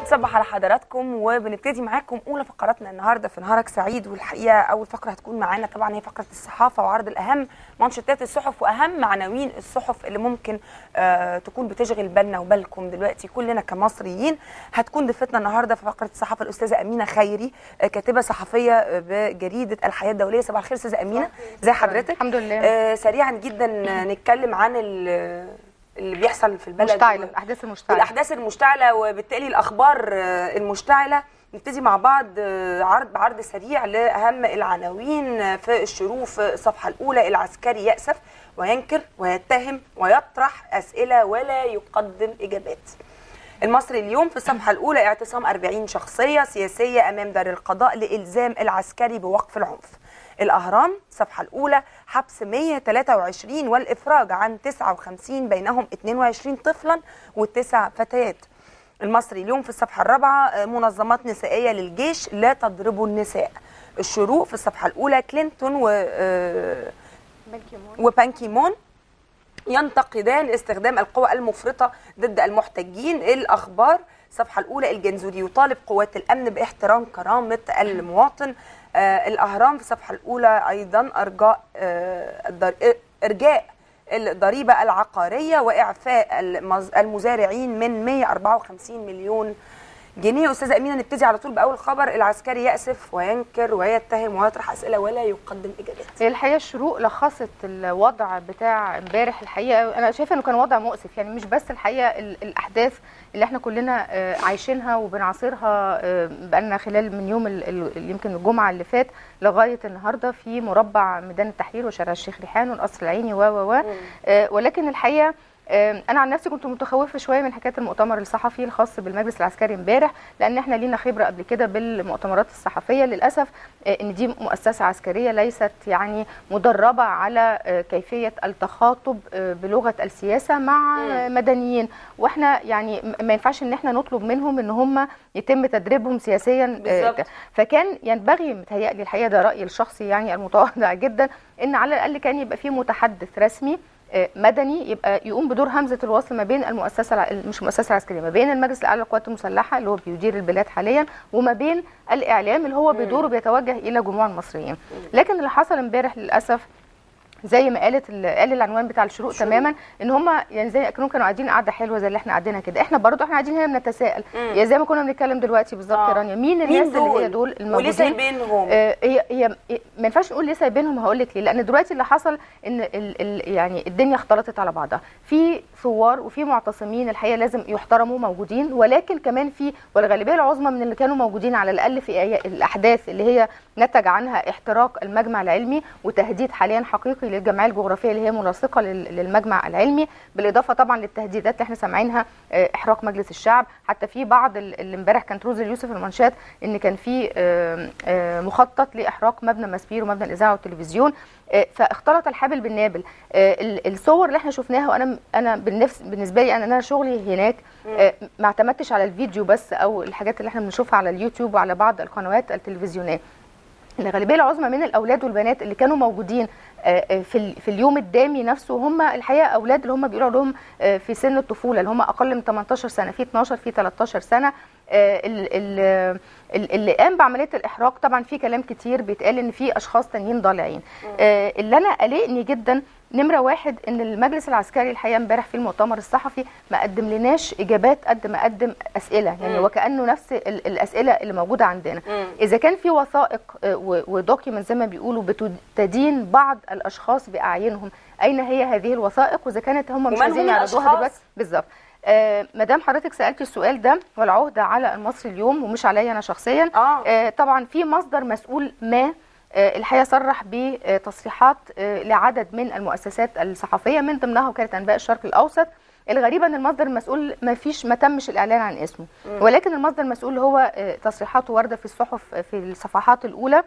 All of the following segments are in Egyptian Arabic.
نصبح على حضراتكم وبنبتدي معاكم اولى فقراتنا النهارده في نهارك سعيد والحقيقه اول فقره هتكون معانا طبعا هي فقره الصحافه وعرض الاهم منشطات الصحف واهم عناوين الصحف اللي ممكن آه تكون بتشغل بالنا وبالكم دلوقتي كلنا كمصريين هتكون ضيفتنا النهارده في فقره الصحافه الاستاذه امينه خيري آه كاتبه صحفيه آه، بجريده الحياه الدوليه صباح الخير استاذه امينه ازي حضرتك الحمد لله. آه سريعا جدا نتكلم عن ال- اللي بيحصل في البلد مشتعله و- الاحداث المشتعله والاحداث المشتعله وبالتالي الاخبار آه، المشتعله نبتدي مع بعض آه، عرض بعرض سريع لاهم العناوين آه، في الشروق في الصفحه الاولى العسكري ياسف وينكر ويتهم ويطرح اسئله ولا يقدم اجابات المصري اليوم في الصفحه الاولى اعتصام 40 شخصيه سياسيه امام دار القضاء لالزام العسكري بوقف العنف الاهرام الصفحه الاولى حبس 123 والافراج عن 59 بينهم 22 طفلا وتسع فتيات المصري اليوم في الصفحه الرابعه آه، منظمات نسائيه للجيش لا تضربوا النساء الشروق في الصفحه الاولى كلينتون و آه، وبان كيمون ينتقدان استخدام القوى المفرطة ضد المحتجين الأخبار الصفحة الأولى الجنزوري يطالب قوات الأمن باحترام كرامة المواطن آه الأهرام في الصفحة الأولى أيضا أرجاء آه الضر- إرجاء الضريبة العقارية وإعفاء المز- المزارعين من 154 مليون جنيه أستاذة أمينة نبتدي على طول بأول خبر العسكري يأسف وينكر ويتهم ويطرح أسئلة ولا يقدم إجابات هي الحقيقه الشروق لخصت الوضع بتاع امبارح الحقيقه انا شايفه انه كان وضع مؤسف يعني مش بس الحقيقه ال- الاحداث اللي احنا كلنا آه، عايشينها وبنعاصرها آه، بقالنا خلال من يوم ال- ال- يمكن الجمعه اللي فات لغايه النهارده في مربع ميدان التحرير وشارع الشيخ ريحان والقصر العيني و و و آه، ولكن الحقيقه آه، انا عن نفسي كنت متخوفه شويه من حكايه المؤتمر الصحفي الخاص بالمجلس العسكري امبارح لان احنا لينا خبره قبل كده بالمؤتمرات الصحفيه للاسف آه، ان دي مؤسسه عسكريه ليست يعني مدربه على آه، كيفيه التخاطب آه، بلغه السياسه مع آه، مدنيين واحنا يعني م- ما ينفعش ان احنا نطلب منهم ان هم يتم تدريبهم سياسيا آه، بالظبط. فكان ينبغي متهيألي الحقيقه ده رايي الشخصي يعني المتواضع جدا ان على الاقل كان يبقى في متحدث رسمي آه، مدني يبقى يقوم بدور همزه الوصل ما بين المؤسسه الع- مش المؤسسه العسكريه ما بين المجلس الاعلى للقوات المسلحه اللي هو بيدير البلاد حاليا وما بين الاعلام اللي هو بدوره بيتوجه الى جموع المصريين لكن اللي حصل امبارح للاسف زي ما قالت ال- قال العنوان بتاع الشروق تماما ان هم يعني زي كانوا كانوا قاعدين قاعده حلوه زي اللي احنا قاعدينها كده احنا برضو احنا قاعدين هنا بنتساءل يا زي ما كنا بنتكلم دلوقتي بالظبط آه. يا رانيا مين الناس اللي هي دول وليه الموجودين سايبينهم آه، هي هي ما ينفعش نقول ليه سايبينهم هقول لك ليه لان دلوقتي اللي حصل ان ال ال يعني الدنيا اختلطت على بعضها في ثوار وفي معتصمين الحقيقه لازم يحترموا موجودين ولكن كمان في والغالبيه العظمى من اللي كانوا موجودين على الاقل في أي- الاحداث اللي هي نتج عنها احتراق المجمع العلمي وتهديد حاليا حقيقي للجمعيه الجغرافيه اللي هي ملاصقه لل- للمجمع العلمي بالاضافه طبعا للتهديدات اللي احنا سامعينها آه، احراق مجلس الشعب حتى في بعض ال- اللي امبارح كانت روز اليوسف المنشات ان كان في آه، آه، مخطط لاحراق مبنى مسبير ومبنى الاذاعه والتلفزيون آه، فاختلط الحابل بالنابل آه، ال- الصور اللي احنا شفناها وانا انا بالنفس بالنسبه لي انا انا شغلي هناك آه، ما اعتمدتش على الفيديو بس او الحاجات اللي احنا بنشوفها على اليوتيوب وعلى بعض القنوات التلفزيونيه الغالبيه العظمى من الاولاد والبنات اللي كانوا موجودين آه، آه، في ال- في اليوم الدامي نفسه هم الحقيقه اولاد اللي هم بيقولوا لهم آه، في سن الطفوله اللي هم اقل من 18 سنه في 12 في 13 سنه آه، ال- ال- ال- اللي قام بعمليه الاحراق طبعا في كلام كتير بيتقال ان في اشخاص تانيين ضالعين آه، اللي انا قلقني جدا نمره واحد ان المجلس العسكري الحقيقه امبارح في المؤتمر الصحفي ما قدم لناش اجابات قد ما قدم اسئله يعني مم. وكانه نفس ال- الاسئله اللي موجوده عندنا مم. اذا كان في وثائق ودوكيومنت زي ما بيقولوا بتدين بعض الاشخاص باعينهم اين هي هذه الوثائق واذا كانت هم مش ومن عايزين هم يعرضوها الأشخاص؟ دلوقتي بالظبط آه مدام حضرتك سالتي السؤال ده والعهده على المصري اليوم ومش عليا انا شخصيا آه. آه طبعا في مصدر مسؤول ما آه، الحقيقه صرح بتصريحات آه، لعدد من المؤسسات الصحفيه من ضمنها وكاله انباء الشرق الاوسط الغريبه ان المصدر المسؤول ما فيش ما تمش الاعلان عن اسمه ولكن المصدر المسؤول هو آه، تصريحاته وارده في الصحف في الصفحات الاولى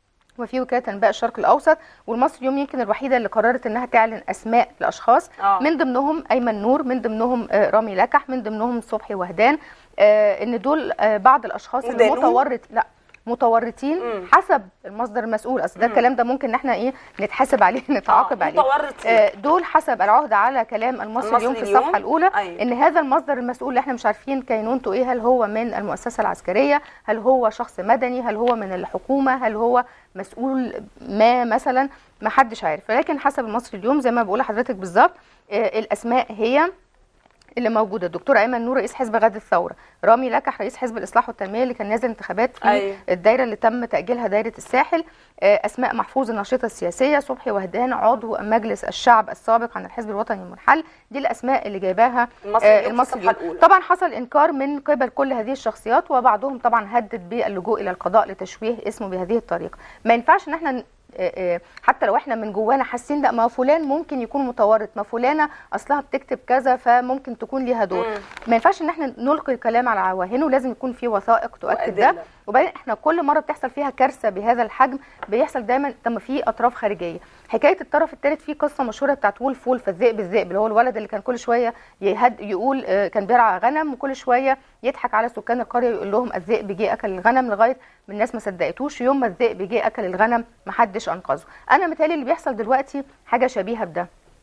وفي وكاله انباء الشرق الاوسط والمصري اليوم يمكن الوحيده اللي قررت انها تعلن اسماء لاشخاص آه. من ضمنهم ايمن نور من ضمنهم آه، رامي لكح من ضمنهم صبحي وهدان آه، ان دول آه، بعض الاشخاص اللي ودانون؟ متورط لا متورطين مم. حسب المصدر المسؤول اصل ده مم. الكلام ده ممكن ان احنا ايه نتحاسب عليه نتعاقب آه، عليه متورط فيه. آه، دول حسب العهده على كلام المصري المصري اليوم في اليوم. الصفحه الاولى أيوة. ان هذا المصدر المسؤول اللي احنا مش عارفين كينونته ايه هل هو من المؤسسه العسكريه هل هو شخص مدني هل هو من الحكومه هل هو مسؤول ما مثلا ما حدش عارف ولكن حسب المصري اليوم زي ما بقول لحضرتك بالظبط آه، الاسماء هي اللي موجوده الدكتور ايمن نور رئيس حزب غد الثوره رامي لكح رئيس حزب الاصلاح والتنميه اللي كان نازل انتخابات في أيوة. الدايره اللي تم تاجيلها دايره الساحل آه، اسماء محفوظ الناشطه السياسيه صبحي وهدان عضو مجلس الشعب السابق عن الحزب الوطني المنحل دي الاسماء اللي جايباها المصري آه، اليوم في المصري الصفحة اليوم الأولى. طبعا حصل انكار من قبل كل هذه الشخصيات وبعضهم طبعا هدد باللجوء الى القضاء لتشويه اسمه بهذه الطريقه ما ينفعش ان احنا آه، آه، حتى لو احنا من جوانا حاسين لا ما فلان ممكن يكون متورط ما فلانه اصلها بتكتب كذا فممكن تكون ليها دور مم. ما ينفعش ان احنا نلقي الكلام على عواهنه لازم يكون في وثائق تؤكد ده وأدلة. وبعدين احنا كل مره بتحصل فيها كارثه بهذا الحجم بيحصل دايما لما في اطراف خارجيه حكايه الطرف الثالث في قصه مشهوره بتاعت وولف وولف الذئب الذئب اللي هو الولد اللي كان كل شويه يهد يقول آه، كان بيرعى غنم وكل شويه يضحك على سكان القريه يقول لهم الذئب جه اكل الغنم لغايه ما الناس ما صدقتوش يوم ما الذئب جه اكل الغنم ما حدش انقذه انا متهيألي اللي بيحصل دلوقتي حاجه شبيهه بده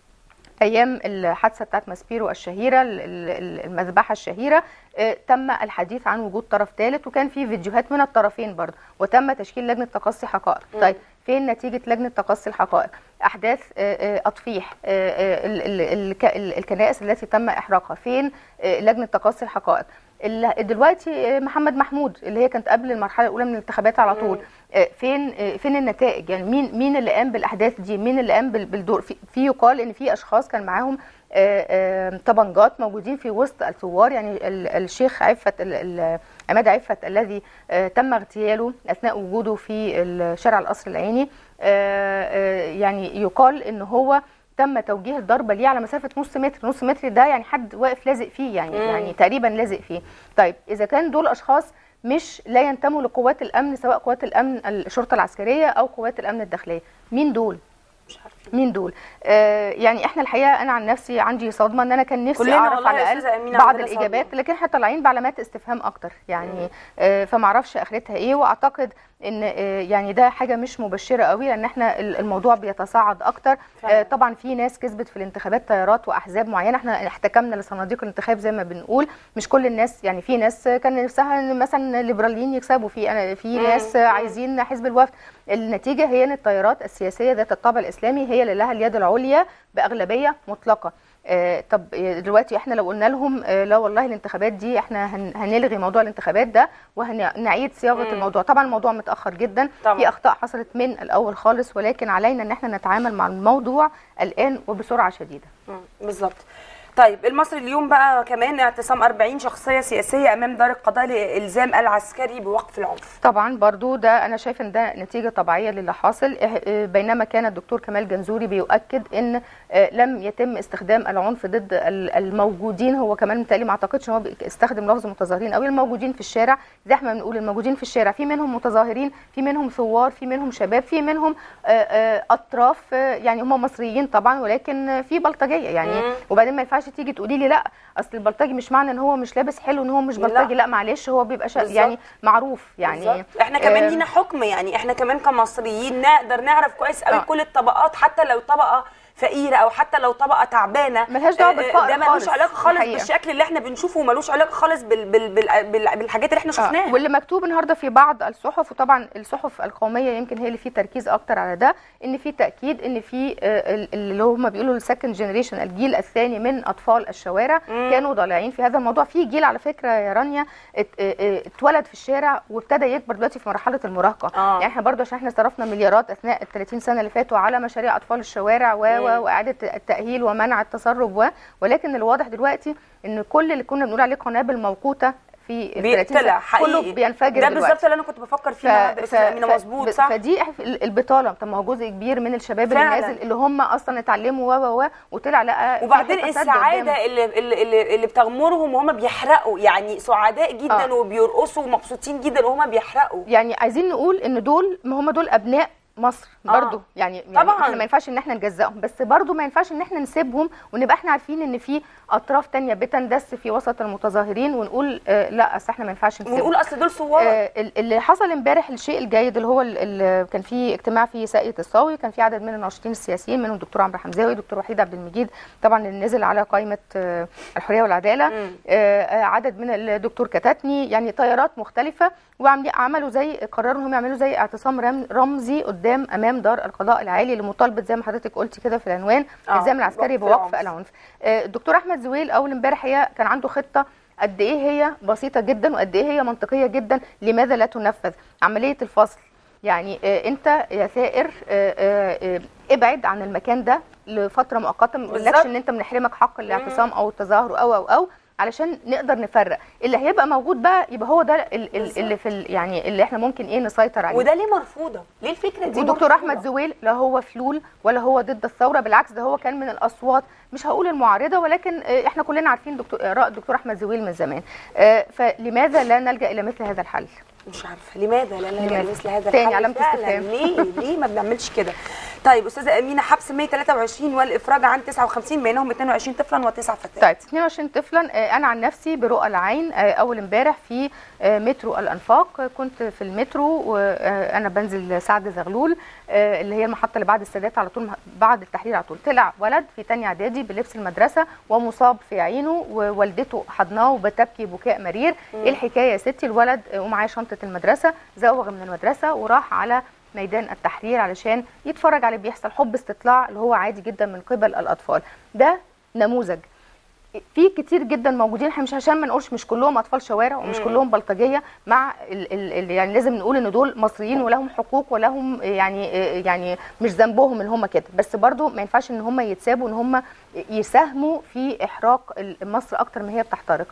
ايام الحادثه بتاعت ماسبيرو الشهيره ال- ال- المذبحه الشهيره آه، تم الحديث عن وجود طرف ثالث وكان في فيديوهات من الطرفين برضه وتم تشكيل لجنه تقصي حقائق طيب فين نتيجه لجنه تقصي الحقائق احداث آه، آه، اطفيح آه، آه، ال- ال- الك- ال- الكنائس التي تم احراقها فين آه، لجنه تقصي الحقائق ال- دلوقتي آه، محمد محمود اللي هي كانت قبل المرحله الاولى من الانتخابات على طول آه، فين آه، فين النتائج يعني مين مين اللي قام بالاحداث دي مين اللي قام بال- بالدور في, في يقال ان في اشخاص كان معاهم آه، آه، طبنجات موجودين في وسط الثوار يعني ال- الشيخ عفت ال- ال- عماد عفت الذي آه، تم اغتياله اثناء وجوده في شارع القصر العيني آه، آه، يعني يقال ان هو تم توجيه الضربه ليه على مسافه نص متر نص متر ده يعني حد واقف لازق فيه يعني مم. يعني تقريبا لازق فيه طيب اذا كان دول اشخاص مش لا ينتموا لقوات الامن سواء قوات الامن الشرطه العسكريه او قوات الامن الداخليه مين دول مش عارفه مين دول آه يعني احنا الحقيقه انا عن نفسي عندي صدمه ان انا كان نفسي كلنا اعرف والله على يا الاقل أستاذة أمينة بعض عندنا الاجابات صدمة. لكن احنا طالعين بعلامات استفهام اكتر يعني آه فما اعرفش اخرتها ايه واعتقد ان آه يعني ده حاجه مش مبشره قوي لان احنا ال- الموضوع بيتصاعد اكتر فعلا. آه طبعا في ناس كسبت في الانتخابات تيارات واحزاب معينه احنا احتكمنا لصناديق الانتخاب زي ما بنقول مش كل الناس يعني في ناس كان نفسها ان مثلا الليبراليين يكسبوا في انا في مم. ناس عايزين حزب الوفد النتيجه هي ان التيارات السياسيه ذات الطابع الاسلامي هي اللي لها اليد العليا باغلبيه مطلقه آه طب آه، دلوقتي احنا لو قلنا لهم آه لا والله الانتخابات دي احنا هن هنلغي موضوع الانتخابات ده وهنعيد صياغه مم. الموضوع طبعا الموضوع متاخر جدا طبعا. في اخطاء حصلت من الاول خالص ولكن علينا ان احنا نتعامل مع الموضوع الان وبسرعه شديده مم، بالظبط طيب المصري اليوم بقى كمان اعتصام 40 شخصيه سياسيه امام دار القضاء لالزام العسكري بوقف العنف طبعا برضو ده انا شايف ان ده نتيجه طبيعيه للي حاصل إه- إه، بينما كان الدكتور كمال جنزوري بيؤكد ان آه، لم يتم استخدام العنف ضد ال- الموجودين هو كمان متهيألي ما اعتقدش ان هو بي- استخدم لفظ متظاهرين او الموجودين في الشارع زي احنا بنقول الموجودين في الشارع في منهم متظاهرين في منهم ثوار في منهم شباب في منهم آه، آه، اطراف آه، يعني هم مصريين طبعا ولكن آه، في بلطجيه يعني مم. وبعدين ما ينفعش تيجي تقولي لي لا اصل البلطجي مش معنى ان هو مش لابس حلو ان هو مش لا. بلطجي لا معلش هو بيبقى شا... بالظبط. يعني معروف يعني بالظبط. احنا كمان آم، لينا حكم يعني احنا كمان كمصريين نقدر نعرف كويس قوي آه. كل الطبقات حتى لو طبقه فقيره او حتى لو طبقه تعبانه ملهاش دعوة آه، بالفقر ده ملوش خالص، علاقه خالص الحقيقة. بالشكل اللي احنا بنشوفه وملوش علاقه خالص بال بال بال بال بالحاجات اللي احنا شفناها آه. واللي مكتوب النهارده في بعض الصحف وطبعا الصحف القوميه يمكن هي اللي فيه تركيز اكتر على ده ان في تاكيد ان في آه، ال- اللي هم بيقولوا السكند جنريشن الجيل الثاني من اطفال الشوارع مم. كانوا ضالعين في هذا الموضوع في جيل على فكره يا رانيا ات- آه، آه، اتولد في الشارع وابتدى يكبر دلوقتي في مرحله المراهقه آه. يعني احنا برضو عشان احنا صرفنا مليارات اثناء ال 30 سنه اللي فاتوا على مشاريع اطفال الشوارع و مم. و واعاده التاهيل ومنع التسرب و ولكن الواضح دلوقتي ان كل اللي كنا بنقول عليه قنابل موقوته في ال 30 بيقتلع سنة حقيقي كله بينفجر ده دلوقتي. بالظبط اللي انا كنت بفكر فيه النهارده يا استاذه امينه مظبوط صح فدي إح- ال- البطاله طب ما هو جزء كبير من الشباب اللي فعلا. نازل اللي هم اصلا اتعلموا و و و وطلع لقى في وبعدين حتة سد قدامه. السعاده اللي اللي, اللي, اللي بتغمرهم وهم بيحرقوا يعني سعداء جدا آه. وبيرقصوا ومبسوطين جدا وهم بيحرقوا يعني عايزين نقول ان دول ما هم دول ابناء مصر آه. برضو يعني, يعني طبعاً. احنا ما ينفعش ان احنا نجزأهم بس برضو ما ينفعش ان احنا نسيبهم ونبقى احنا عارفين ان في اطراف تانية بتندس في وسط المتظاهرين ونقول آه لا اصل احنا ما ينفعش نسيبهم ونقول اصل دول ثوار آه، ال- اللي حصل امبارح الشيء الجيد اللي هو ال- ال- كان في اجتماع في ساقية الصاوي كان في عدد من الناشطين السياسيين منهم الدكتور عمرو حمزاوي دكتور وحيد عبد المجيد طبعا اللي نزل على قائمه آه، الحريه والعداله مم. آه، آه، عدد من الدكتور كتاتني يعني تيارات مختلفه وعملوا عملوا زي قرروا انهم يعملوا زي اعتصام رم- رمزي قدام امام دار القضاء العالي لمطالبه زي ما حضرتك قلتي كده في العنوان آه، الالزام العسكري وقف بوقف العنف. العنف آه، الدكتور احمد زويل اول امبارح هي كان عنده خطه قد ايه هي بسيطه جدا وقد ايه هي منطقيه جدا لماذا لا تنفذ عمليه الفصل يعني آه، انت يا ثائر آه، آه، آه، ابعد عن المكان ده لفتره مؤقته ما بالظبط. بنقولكش ان انت بنحرمك حق الاعتصام او التظاهر او او او علشان نقدر نفرق اللي هيبقى موجود بقى يبقى هو ده ال- ال- اللي في ال- يعني اللي احنا ممكن ايه نسيطر عليه وده ليه مرفوضه ليه الفكره دي ودكتور مرفوضة؟ احمد زويل لا هو فلول ولا هو ضد الثوره بالعكس ده هو كان من الاصوات مش هقول المعارضه ولكن آه، احنا كلنا عارفين دكتور اراء الدكتور احمد زويل من زمان آه، فلماذا لا نلجا الى مثل هذا الحل مش عارفه لماذا لا نلجا لماذا؟ لمثل هذا تاني الحل علامة فعلاً؟ استفهام. ليه ليه ما بنعملش كده طيب استاذه امينه حبس 123 والافراج عن 59 بينهم 22 طفلا وتسع فتيات طيب 22 طفلا آه، انا عن نفسي برؤى العين آه، اول امبارح في آه، مترو الانفاق آه، كنت في المترو وانا بنزل سعد زغلول آه، اللي هي المحطه اللي بعد السادات على طول بعد التحرير على طول طلع ولد في تانية اعدادي بلبس المدرسه ومصاب في عينه ووالدته حضناه وبتبكي بكاء مرير ايه الحكايه يا ستي الولد آه، ومعاه شنطه المدرسه زوغ من المدرسه وراح على ميدان التحرير علشان يتفرج على اللي بيحصل حب استطلاع اللي هو عادي جدا من قبل الاطفال ده نموذج في كتير جدا موجودين احنا مش عشان ما نقولش مش كلهم اطفال شوارع ومش مم. كلهم بلطجيه مع ال ال ال يعني لازم نقول ان دول مصريين ولهم حقوق ولهم يعني يعني مش ذنبهم ان هم كده بس برضو ما ينفعش ان هم يتسابوا ان هم يساهموا في احراق ال- مصر اكتر ما هي بتحترق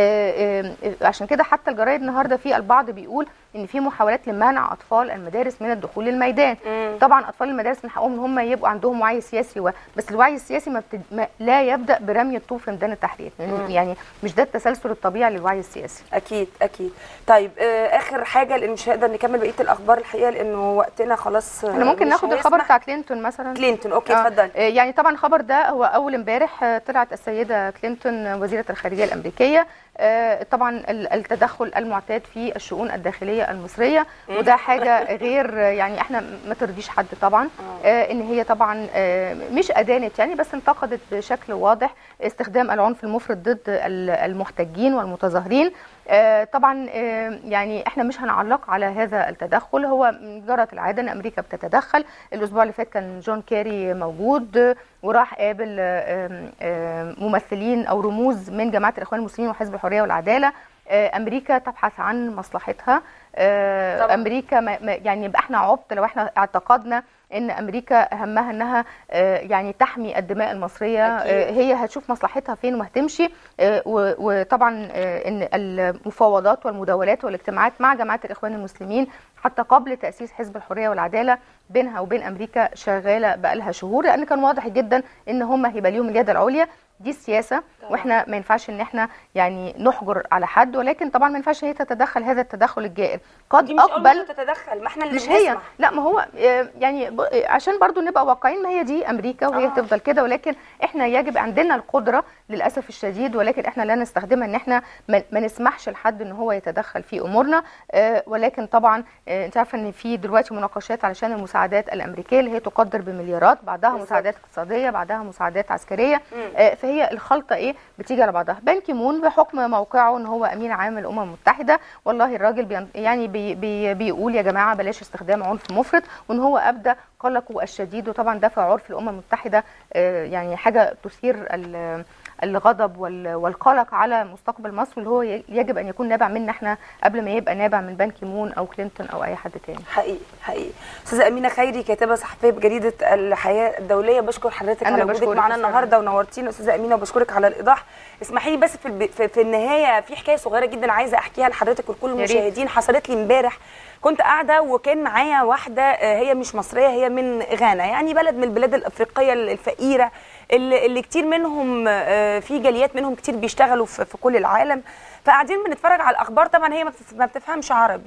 آه، آه، عشان كده حتى الجرايد النهارده في البعض بيقول ان في محاولات لمنع اطفال المدارس من الدخول للميدان مم. طبعا اطفال المدارس من حقهم ان هم يبقوا عندهم وعي سياسي و... بس الوعي السياسي ما, بتد... ما لا يبدا برمي الطوب في ميدان التحرير مم. يعني مش ده التسلسل الطبيعي للوعي السياسي اكيد اكيد طيب آه اخر حاجه لان مش هنقدر نكمل بقيه الاخبار الحقيقه لانه وقتنا خلاص آه، احنا ممكن مش ناخد الخبر هيسمح. بتاع كلينتون مثلا كلينتون اوكي آه، اتفضل آه، يعني طبعا الخبر ده هو اول امبارح آه، طلعت السيده كلينتون وزيره الخارجيه الامريكيه آه، طبعا ال- التدخل المعتاد في الشؤون الداخليه المصريه وده حاجه غير يعني احنا ما ترضيش حد طبعا آه، ان هي طبعا آه، مش ادانت يعني بس انتقدت بشكل واضح استخدام العنف المفرط ضد ال- المحتجين والمتظاهرين آه، طبعا آه، يعني احنا مش هنعلق على هذا التدخل هو من جرت العاده ان امريكا بتتدخل الاسبوع اللي فات كان جون كيري موجود آه، وراح قابل آه، آم، آم، ممثلين او رموز من جماعه الاخوان المسلمين وحزب الحريه والعداله آه، امريكا تبحث عن مصلحتها آه، طبعاً. امريكا ما ما- يعني يبقى احنا عبط لو احنا اعتقدنا ان امريكا همها انها آه، يعني تحمي الدماء المصريه أكيد. آه، هي هتشوف مصلحتها فين وهتمشي آه، و- وطبعا آه، ان المفاوضات والمداولات والاجتماعات مع جماعه الاخوان المسلمين حتى قبل تاسيس حزب الحريه والعداله بينها وبين امريكا شغاله بقالها شهور لان كان واضح جدا ان هم هيبقى ليهم اليد العليا دي السياسه طبعاً. واحنا ما ينفعش ان احنا يعني نحجر على حد ولكن طبعا ما ينفعش ان هي تتدخل هذا التدخل الجائر قد دي مش اول اقبل مرة تتدخل ما احنا اللي مش هي بنسمع. لا ما هو آه، يعني ب- آه، عشان برضو نبقى واقعيين ما هي دي امريكا وهي آه. هتفضل كده ولكن احنا يجب عندنا القدره للاسف الشديد ولكن احنا لا نستخدمها ان احنا ما ما نسمحش لحد ان هو يتدخل في امورنا آه، ولكن طبعا آه، انت عارفه ان في دلوقتي مناقشات علشان المساعدات الامريكيه اللي هي تقدر بمليارات بعدها بالظبط. مساعدات اقتصاديه بعدها مساعدات عسكريه مم. آه، فهي الخلطه ايه بتيجي على بعضها بان كيمون بحكم موقعه ان هو امين عام الامم المتحده والله الراجل بين يعني بي بي بيقول يا جماعه بلاش استخدام عنف مفرط وان هو ابدى قلقه الشديد وطبعا ده في عرف الامم المتحده آه، يعني حاجه تثير ال- الغضب وال- والقلق على مستقبل مصر اللي هو ي- يجب ان يكون نابع منا احنا قبل ما يبقى نابع من بان كيمون او كلينتون او اي حد تاني حقيقي حقيقي استاذه امينه خيري كاتبه صحفيه بجريده الحياه الدوليه بشكر حضرتك أنا على وجودك بشكرك معانا أستاذة. النهارده ونورتينا استاذه امينه وبشكرك على الايضاح اسمحي لي بس في, الب... في في النهايه في حكايه صغيره جدا عايزه احكيها لحضرتك ولكل ريت. المشاهدين حصلت لي امبارح كنت قاعده وكان معايا واحده آه، هي مش مصريه هي من غانا يعني بلد من البلاد الافريقيه الفقيره اللي, اللي كتير منهم آه، في جاليات منهم كتير بيشتغلوا في, في كل العالم فقاعدين بنتفرج على الاخبار طبعا هي ما بتف- ما بتفهمش عربي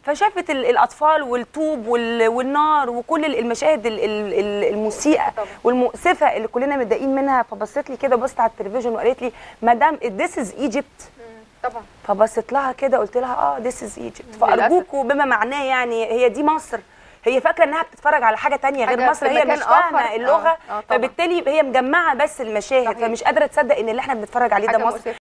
فشافت ال- الاطفال والطوب وال- والنار وكل ال- المشاهد ال- ال- ال- المسيئه طبعا. والمؤسفه اللي كلنا متضايقين منها فبصت لي كده بصت على التلفزيون وقالت لي مدام ذيس از ايجيبت طبعا فبصيت لها كده قلت لها اه ذيس از ايجيبت فارجوكوا بما معناه يعني هي دي مصر هي فاكره انها بتتفرج على حاجه تانية غير حاجة مصر في هي مكان مش فاهمه آخر. اللغه آه، آه، طبعا. فبالتالي هي مجمعه بس المشاهد صحيح. فمش قادره تصدق ان اللي احنا بنتفرج عليه ده حاجة مصر مؤسفة.